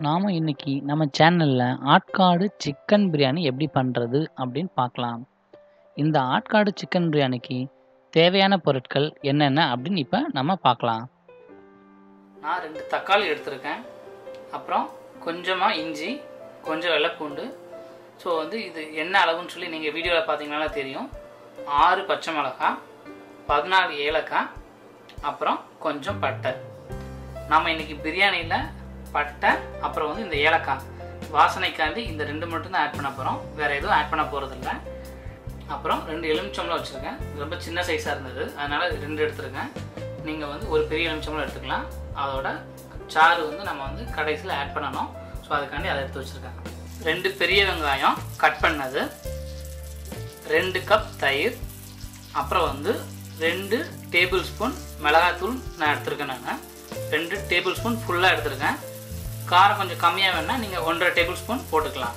நாம இன்னைக்கு நம்ம சேனல்ல ஆட்காடு சிக்கன் பிரியாணி எப்படி பண்றது அப்படின்னு பார்க்கலாம். இந்த ஆட்காடு சிக்கன் பிரியாணிக்கு தேவையான பொருட்கள் என்னென்ன அப்படின்னு இப்ப நம்ம பார்க்கலாம். நான் ரெண்டு தக்காளி எடுத்திருக்கேன். அப்புறம் கொஞ்சமா இஞ்சி, கொஞ்சம் வெள்ளைப்பூண்டு. ஸோ வந்து இது என்ன அளவுன்னு சொல்லி நீங்கள் வீடியோவில் பார்த்தீங்கன்னா தெரியும். ஆறு பச்சை மிளகாய், பதினாலு ஏலக்காய், அப்புறம் கொஞ்சம் பட்டை. நாம் இன்னைக்கு பிரியாணியில் பட்டை அப்புறம் வந்து இந்த ஏலக்காய் வாசனைக்காண்டி இந்த ரெண்டு மட்டும் தான் ஆட் பண்ண போகிறோம் வேறு எதுவும் ஆட் பண்ண போகிறதில்ல அப்புறம் ரெண்டு எலுமிச்சம்பளம் வச்சுருக்கேன் ரொம்ப சின்ன சைஸாக இருந்தது அதனால் ரெண்டு எடுத்துருக்கேன் நீங்கள் வந்து ஒரு பெரிய எலுமிச்சம்பளம் எடுத்துக்கலாம் அதோட சாறு வந்து நம்ம வந்து கடைசியில் ஆட் பண்ணணும் ஸோ அதுக்காண்டி அதை எடுத்து வச்சுருக்கேன் ரெண்டு பெரிய வெங்காயம் கட் பண்ணது ரெண்டு கப் தயிர் அப்புறம் வந்து ரெண்டு டேபிள் ஸ்பூன் மிளகாத்தூள் நான் எடுத்திருக்கேன் நான் ரெண்டு டேபிள் ஸ்பூன் ஃபுல்லாக எடுத்திருக்கேன் காரம் கொஞ்சம் கம்மியாக வேணால் நீங்கள் ஒன்றரை டேபிள் ஸ்பூன் போட்டுக்கலாம்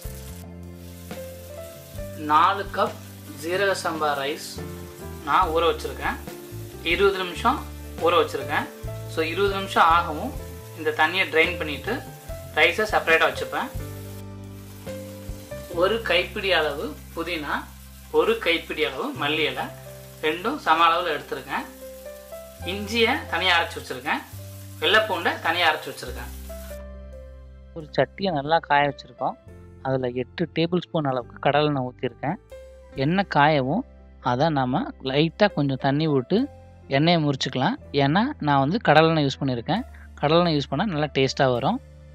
நாலு கப் ஜீரக சம்பா ரைஸ் நான் ஊற வச்சுருக்கேன் இருபது நிமிஷம் ஊற வச்சுருக்கேன் ஸோ இருபது நிமிஷம் ஆகவும் இந்த தண்ணியை ட்ரைன் பண்ணிவிட்டு ரைஸை செப்பரேட்டாக வச்சுப்பேன் ஒரு கைப்பிடி அளவு புதினா ஒரு கைப்பிடி அளவு மல்லி இலை ரெண்டும் சம அளவில் எடுத்திருக்கேன் இஞ்சியை தனியாக அரைச்சி வச்சுருக்கேன் வெள்ளைப்பூண்டை தனியாக அரைச்சி வச்சுருக்கேன் ஒரு சட்டியை நல்லா காய வச்சுருக்கோம் அதில் எட்டு டேபிள் ஸ்பூன் அளவுக்கு கடலெண்ணெய் ஊற்றிருக்கேன் எண்ணெய் காயவும் அதை நம்ம லைட்டாக கொஞ்சம் தண்ணி விட்டு எண்ணெயை முறிச்சிக்கலாம் ஏன்னா நான் வந்து கடலெண்ணெய் யூஸ் பண்ணியிருக்கேன் கடலெண்ணெய் யூஸ் பண்ணால் நல்லா டேஸ்ட்டாக வரும்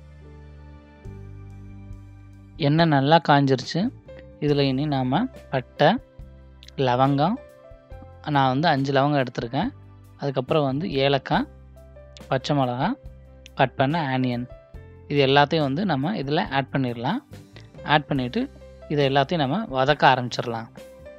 எண்ணெய் நல்லா காஞ்சிருச்சு இதில் இனி நாம் பட்டை லவங்கம் நான் வந்து அஞ்சு லவங்கம் எடுத்திருக்கேன் அதுக்கப்புறம் வந்து ஏலக்காய் பச்சை மிளகா கட் பண்ண ஆனியன் இது எல்லாத்தையும் வந்து நம்ம இதில் ஆட் பண்ணிடலாம் ஆட் பண்ணிவிட்டு இதை எல்லாத்தையும் நம்ம வதக்க ஆரம்பிச்சிடலாம்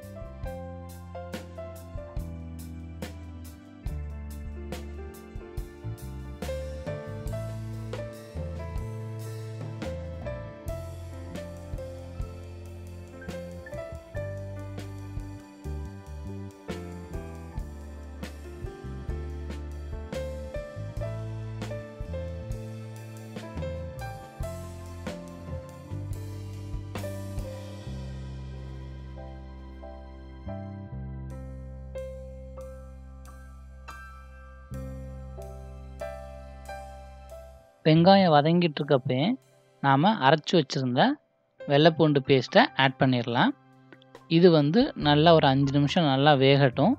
வெங்காயம் வதங்கிட்டு இருக்கப்பே நாம் அரைச்சி வச்சுருந்த வெள்ளைப்பூண்டு பேஸ்ட்டை ஆட் பண்ணிடலாம் இது வந்து நல்லா ஒரு அஞ்சு நிமிஷம் நல்லா வேகட்டும்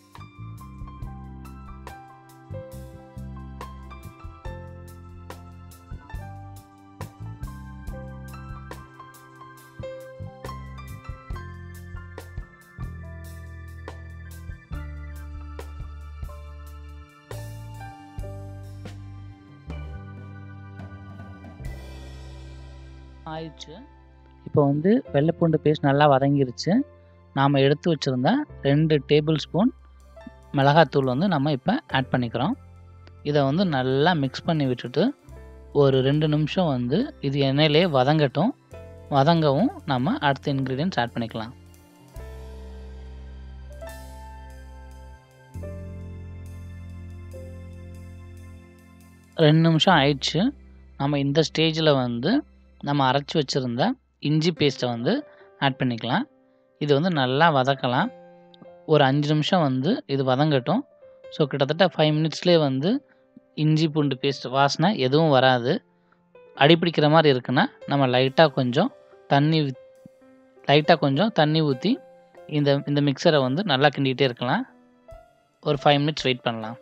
ஆயிடுச்சு இப்போ வந்து வெள்ளைப்பூண்டு பேஸ்ட் நல்லா வதங்கிருச்சு நாம் எடுத்து வச்சுருந்த ரெண்டு டேபிள் ஸ்பூன் மிளகாத்தூள் வந்து நம்ம இப்போ ஆட் பண்ணிக்கிறோம் இதை வந்து நல்லா மிக்ஸ் பண்ணி விட்டுட்டு ஒரு ரெண்டு நிமிஷம் வந்து இது எண்ணெயிலே வதங்கட்டும் வதங்கவும் நம்ம அடுத்த இன்க்ரீடியன்ஸ் ஆட் பண்ணிக்கலாம் ரெண்டு நிமிஷம் ஆயிடுச்சு நம்ம இந்த ஸ்டேஜில் வந்து நம்ம அரைச்சி வச்சுருந்த இஞ்சி பேஸ்ட்டை வந்து ஆட் பண்ணிக்கலாம் இது வந்து நல்லா வதக்கலாம் ஒரு அஞ்சு நிமிஷம் வந்து இது வதங்கட்டும் ஸோ கிட்டத்தட்ட ஃபைவ் மினிட்ஸ்லேயே வந்து இஞ்சி பூண்டு பேஸ்ட் வாசனை எதுவும் வராது அடிப்பிடிக்கிற மாதிரி இருக்குன்னா நம்ம லைட்டாக கொஞ்சம் தண்ணி லைட்டாக கொஞ்சம் தண்ணி ஊற்றி இந்த இந்த மிக்சரை வந்து நல்லா கிண்டிகிட்டே இருக்கலாம் ஒரு ஃபைவ் மினிட்ஸ் வெயிட் பண்ணலாம்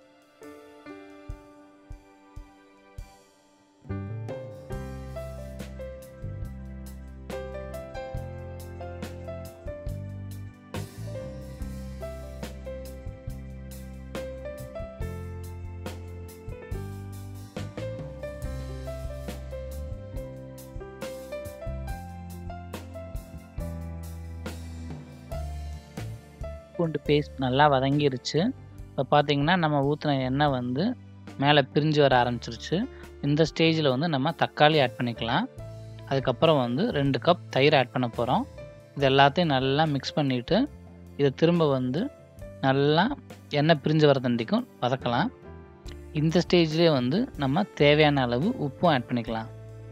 பூண்டு பேஸ்ட் நல்லா வதங்கிருச்சு இப்போ பார்த்தீங்கன்னா நம்ம ஊற்றின எண்ணெய் வந்து மேலே பிரிஞ்சு வர ஆரம்பிச்சிருச்சு இந்த ஸ்டேஜில் வந்து நம்ம தக்காளி ஆட் பண்ணிக்கலாம் அதுக்கப்புறம் வந்து ரெண்டு கப் தயிர் ஆட் பண்ண போகிறோம் இது எல்லாத்தையும் நல்லா மிக்ஸ் பண்ணிவிட்டு இதை திரும்ப வந்து நல்லா எண்ணெய் பிரிஞ்சு வர தண்டிக்கும் வதக்கலாம் இந்த ஸ்டேஜ்லேயே வந்து நம்ம தேவையான அளவு உப்பும் ஆட் பண்ணிக்கலாம்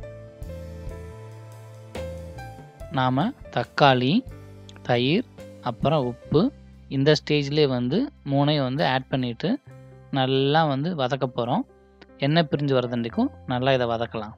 நாம் தக்காளி தயிர் அப்புறம் உப்பு இந்த ஸ்டேஜ்லேயே வந்து மூணையும் வந்து ஆட் பண்ணிவிட்டு நல்லா வந்து வதக்க போகிறோம் எண்ணெய் பிரிஞ்சு வரதண்டிக்கும் நல்லா இதை வதக்கலாம்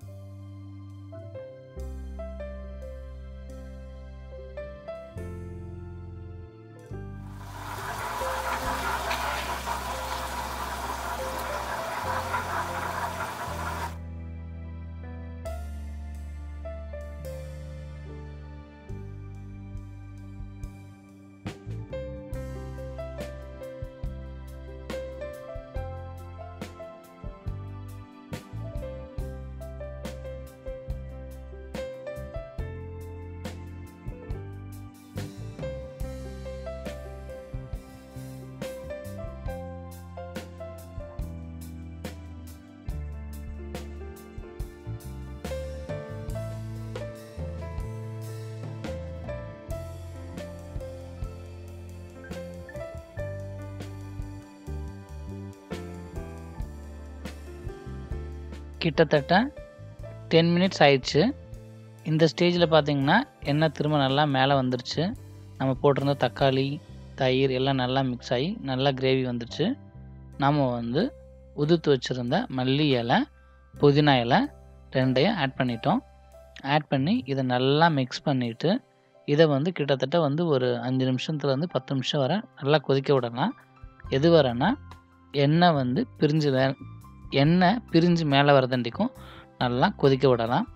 கிட்டத்தட்ட டென் மினிட்ஸ் ஆயிடுச்சு இந்த ஸ்டேஜில் பார்த்தீங்கன்னா எண்ணெய் திரும்ப நல்லா மேலே வந்துருச்சு நம்ம போட்டிருந்த தக்காளி தயிர் எல்லாம் நல்லா மிக்ஸ் ஆகி நல்லா கிரேவி வந்துருச்சு நாம் வந்து உதுத்து வச்சுருந்த மல்லி இலை புதினா இலை ரெண்டையும் ஆட் பண்ணிட்டோம் ஆட் பண்ணி இதை நல்லா மிக்ஸ் பண்ணிவிட்டு இதை வந்து கிட்டத்தட்ட வந்து ஒரு அஞ்சு நிமிஷத்துலேருந்து பத்து நிமிஷம் வரை நல்லா கொதிக்க விடலாம் எது வரேன்னா எண்ணெய் வந்து பிரிஞ்சு வே எண்ணெய் பிரிஞ்சு மேலே வரதண்டிக்கும் நல்லா கொதிக்க விடலாம்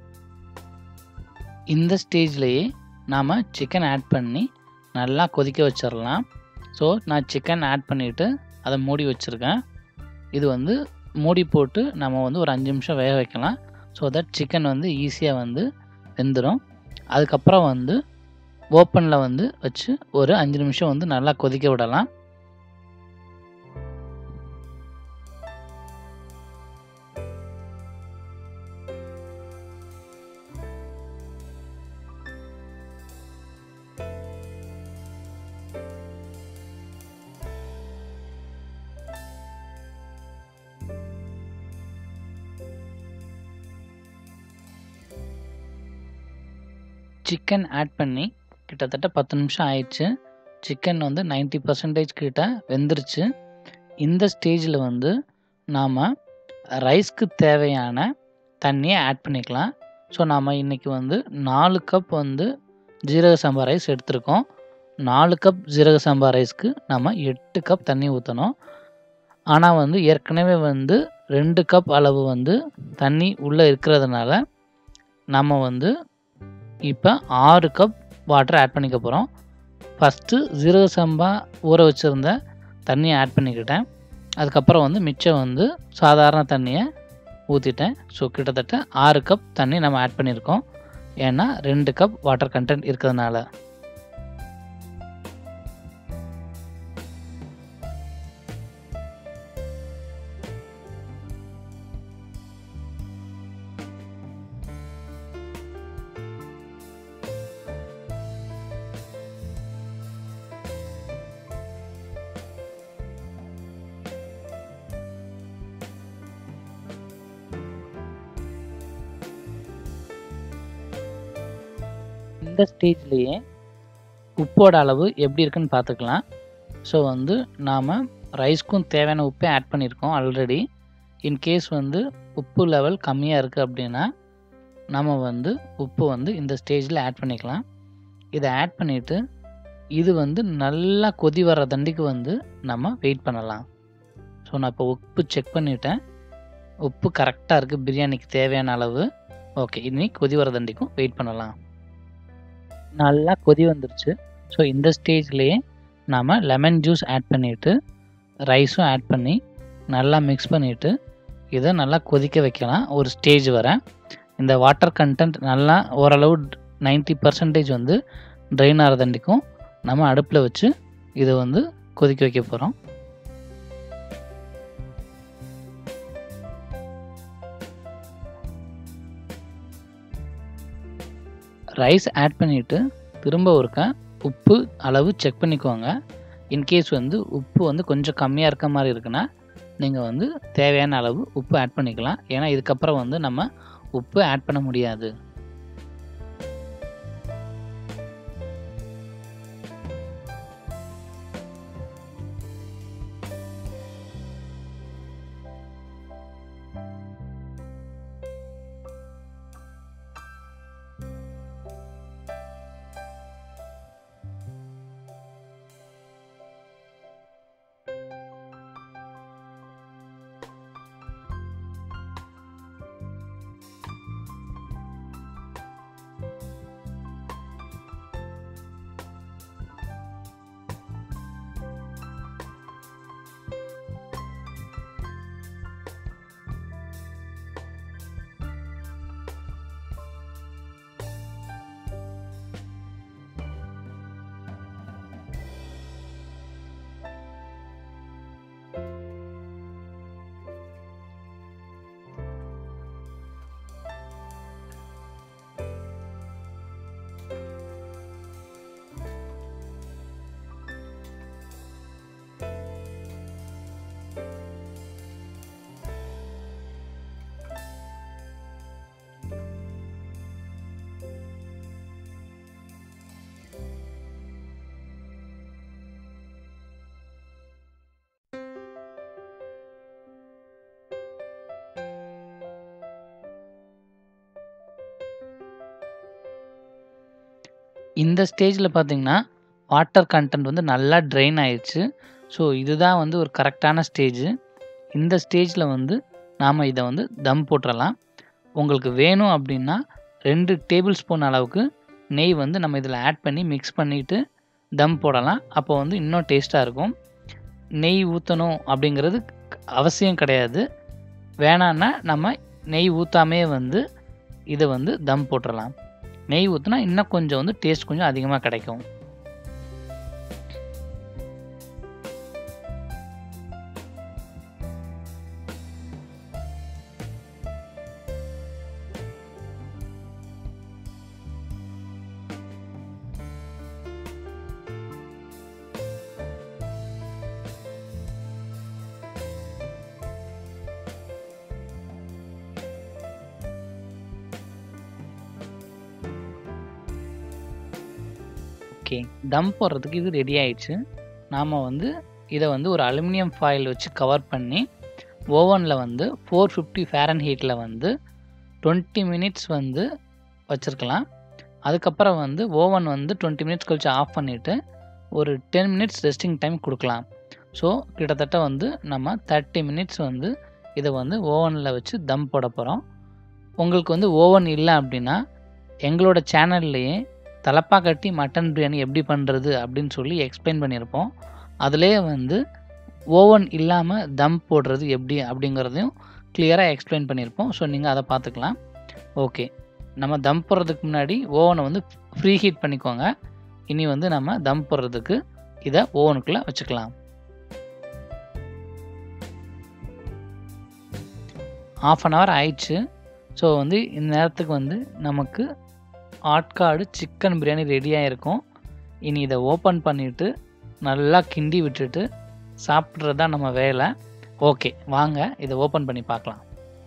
இந்த ஸ்டேஜ்லேயே நாம் சிக்கன் ஆட் பண்ணி நல்லா கொதிக்க வச்சிடலாம் ஸோ நான் சிக்கன் ஆட் பண்ணிவிட்டு அதை மூடி வச்சுருக்கேன் இது வந்து மூடி போட்டு நம்ம வந்து ஒரு அஞ்சு நிமிஷம் வேக வைக்கலாம் ஸோ தட் சிக்கன் வந்து ஈஸியாக வந்து வெந்துடும் அதுக்கப்புறம் வந்து ஓப்பனில் வந்து வச்சு ஒரு அஞ்சு நிமிஷம் வந்து நல்லா கொதிக்க விடலாம் சிக்கன் ஆட் பண்ணி கிட்டத்தட்ட பத்து நிமிஷம் ஆயிடுச்சு சிக்கன் வந்து நைன்ட்டி பர்சன்டேஜ் கிட்ட வெந்துருச்சு இந்த ஸ்டேஜில் வந்து நாம் ரைஸ்க்கு தேவையான தண்ணியை ஆட் பண்ணிக்கலாம் ஸோ நாம் இன்றைக்கி வந்து நாலு கப் வந்து ஜீரக சம்பா ரைஸ் எடுத்திருக்கோம் நாலு கப் ஜீரக சம்பா ரைஸ்க்கு நம்ம எட்டு கப் தண்ணி ஊற்றணும் ஆனால் வந்து ஏற்கனவே வந்து ரெண்டு கப் அளவு வந்து தண்ணி உள்ளே இருக்கிறதுனால நம்ம வந்து இப்போ ஆறு கப் வாட்டர் ஆட் பண்ணிக்க போகிறோம் ஃபஸ்ட்டு ஜீரக சம்பா ஊற வச்சுருந்த தண்ணியை ஆட் பண்ணிக்கிட்டேன் அதுக்கப்புறம் வந்து மிச்சம் வந்து சாதாரண தண்ணியை ஊற்றிட்டேன் ஸோ கிட்டத்தட்ட ஆறு கப் தண்ணி நம்ம ஆட் பண்ணியிருக்கோம் ஏன்னா ரெண்டு கப் வாட்டர் கண்டென்ட் இருக்கிறதுனால இந்த ஸ்டேஜ்லேயே உப்போட அளவு எப்படி இருக்குன்னு பார்த்துக்கலாம் ஸோ வந்து நாம் ரைஸ்க்கும் தேவையான உப்பை ஆட் பண்ணியிருக்கோம் ஆல்ரெடி இன்கேஸ் வந்து உப்பு லெவல் கம்மியாக இருக்குது அப்படின்னா நம்ம வந்து உப்பு வந்து இந்த ஸ்டேஜில் ஆட் பண்ணிக்கலாம் இதை ஆட் பண்ணிவிட்டு இது வந்து நல்லா கொதி வர தண்டிக்கு வந்து நம்ம வெயிட் பண்ணலாம் ஸோ நான் இப்போ உப்பு செக் பண்ணிவிட்டேன் உப்பு கரெக்டாக இருக்குது பிரியாணிக்கு தேவையான அளவு ஓகே இனி கொதி வர தண்டிக்கும் வெயிட் பண்ணலாம் நல்லா கொதி வந்துருச்சு ஸோ இந்த ஸ்டேஜ்லேயே நாம் லெமன் ஜூஸ் ஆட் பண்ணிவிட்டு ரைஸும் ஆட் பண்ணி நல்லா மிக்ஸ் பண்ணிவிட்டு இதை நல்லா கொதிக்க வைக்கலாம் ஒரு ஸ்டேஜ் வர இந்த வாட்டர் கண்டென்ட் நல்லா ஓரளவு நைன்ட்டி பர்சன்டேஜ் வந்து ட்ரைன் ஆகிறதண்டிக்கும் நம்ம அடுப்பில் வச்சு இதை வந்து கொதிக்க வைக்க போகிறோம் ரைஸ் ஆட் பண்ணிவிட்டு திரும்ப ஒருக்கா உப்பு அளவு செக் பண்ணிக்கோங்க இன்கேஸ் வந்து உப்பு வந்து கொஞ்சம் கம்மியாக இருக்க மாதிரி இருக்குன்னா நீங்கள் வந்து தேவையான அளவு உப்பு ஆட் பண்ணிக்கலாம் ஏன்னா இதுக்கப்புறம் வந்து நம்ம உப்பு ஆட் பண்ண முடியாது இந்த ஸ்டேஜில் பார்த்தீங்கன்னா வாட்டர் கண்டென்ட் வந்து நல்லா ட்ரெயின் ஆயிடுச்சு ஸோ இதுதான் வந்து ஒரு கரெக்டான ஸ்டேஜு இந்த ஸ்டேஜில் வந்து நாம் இதை வந்து தம் போட்டுறலாம் உங்களுக்கு வேணும் அப்படின்னா ரெண்டு டேபிள் ஸ்பூன் அளவுக்கு நெய் வந்து நம்ம இதில் ஆட் பண்ணி மிக்ஸ் பண்ணிவிட்டு தம் போடலாம் அப்போ வந்து இன்னும் டேஸ்ட்டாக இருக்கும் நெய் ஊற்றணும் அப்படிங்கிறது அவசியம் கிடையாது வேணான்னா நம்ம நெய் ஊற்றாமே வந்து இதை வந்து தம் போட்டுடலாம் நெய் ஊற்றினா இன்னும் கொஞ்சம் வந்து டேஸ்ட் கொஞ்சம் அதிகமாக கிடைக்கும் ஓகே தம் போடுறதுக்கு இது ரெடி ஆயிடுச்சு நாம் வந்து இதை வந்து ஒரு அலுமினியம் ஃபாயில் வச்சு கவர் பண்ணி ஓவனில் வந்து ஃபோர் ஃபிஃப்டி ஃபேரன் ஹீட்டில் வந்து டுவெண்ட்டி மினிட்ஸ் வந்து வச்சுருக்கலாம் அதுக்கப்புறம் வந்து ஓவன் வந்து டுவெண்ட்டி மினிட்ஸ் கழிச்சு ஆஃப் பண்ணிவிட்டு ஒரு டென் மினிட்ஸ் ரெஸ்டிங் டைம் கொடுக்கலாம் ஸோ கிட்டத்தட்ட வந்து நம்ம தேர்ட்டி மினிட்ஸ் வந்து இதை வந்து ஓவனில் வச்சு தம் போட போகிறோம் உங்களுக்கு வந்து ஓவன் இல்லை அப்படின்னா எங்களோட சேனல்லையே தலப்பா கட்டி மட்டன் பிரியாணி எப்படி பண்ணுறது அப்படின்னு சொல்லி எக்ஸ்பிளைன் பண்ணியிருப்போம் அதிலே வந்து ஓவன் இல்லாமல் தம் போடுறது எப்படி அப்படிங்கிறதையும் கிளியராக எக்ஸ்பிளைன் பண்ணியிருப்போம் ஸோ நீங்கள் அதை பார்த்துக்கலாம் ஓகே நம்ம தம் போடுறதுக்கு முன்னாடி ஓவனை வந்து ஃப்ரீ ஹீட் பண்ணிக்கோங்க இனி வந்து நம்ம தம் போடுறதுக்கு இதை ஓவனுக்குள்ளே வச்சுக்கலாம் ஆஃப் அன் ஹவர் ஆயிடுச்சு ஸோ வந்து இந்த நேரத்துக்கு வந்து நமக்கு ஆட்காடு சிக்கன் பிரியாணி ரெடியாக இருக்கும் இனி இதை ஓப்பன் பண்ணிவிட்டு நல்லா கிண்டி விட்டுட்டு சாப்பிட்றது தான் நம்ம வேலை ஓகே வாங்க இதை ஓப்பன் பண்ணி பார்க்கலாம்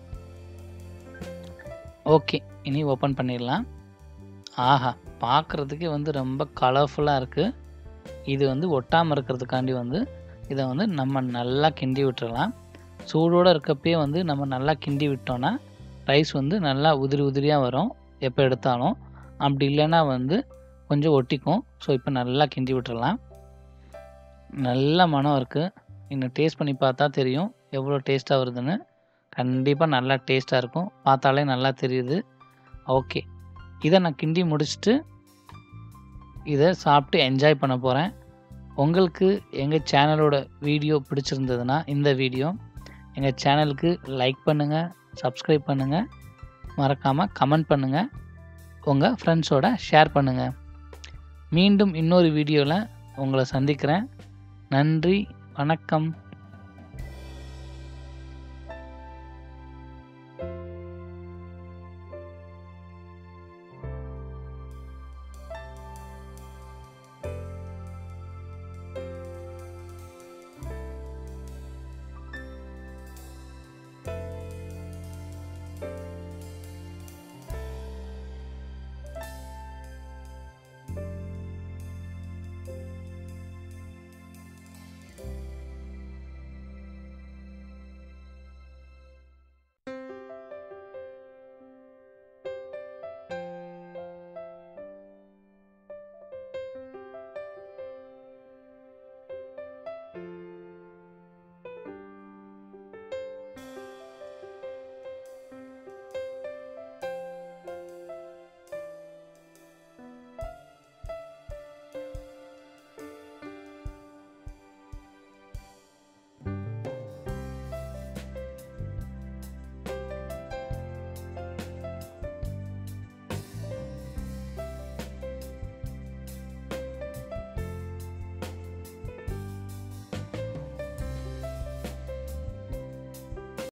ஓகே இனி ஓப்பன் பண்ணிடலாம் ஆஹா பார்க்குறதுக்கே வந்து ரொம்ப கலர்ஃபுல்லாக இருக்குது இது வந்து ஒட்டாமல் இருக்கிறதுக்காண்டி வந்து இதை வந்து நம்ம நல்லா கிண்டி விட்டுறலாம் சூடோடு இருக்கப்பயே வந்து நம்ம நல்லா கிண்டி விட்டோன்னா ரைஸ் வந்து நல்லா உதிரி உதிரியாக வரும் எப்போ எடுத்தாலும் அப்படி இல்லைன்னா வந்து கொஞ்சம் ஒட்டிக்கும் ஸோ இப்போ நல்லா கிண்டி விட்டுறலாம் நல்ல மனம் இருக்குது இன்னும் டேஸ்ட் பண்ணி பார்த்தா தெரியும் எவ்வளோ டேஸ்ட்டாக வருதுன்னு கண்டிப்பாக நல்லா டேஸ்ட்டாக இருக்கும் பார்த்தாலே நல்லா தெரியுது ஓகே இதை நான் கிண்டி முடிச்சுட்டு இதை சாப்பிட்டு என்ஜாய் பண்ண போகிறேன் உங்களுக்கு எங்கள் சேனலோட வீடியோ பிடிச்சிருந்ததுன்னா இந்த வீடியோ எங்கள் சேனலுக்கு லைக் பண்ணுங்கள் சப்ஸ்கிரைப் பண்ணுங்கள் மறக்காமல் கமெண்ட் பண்ணுங்கள் உங்கள் ஃப்ரெண்ட்ஸோட ஷேர் பண்ணுங்கள் மீண்டும் இன்னொரு வீடியோவில் உங்களை சந்திக்கிறேன் நன்றி வணக்கம்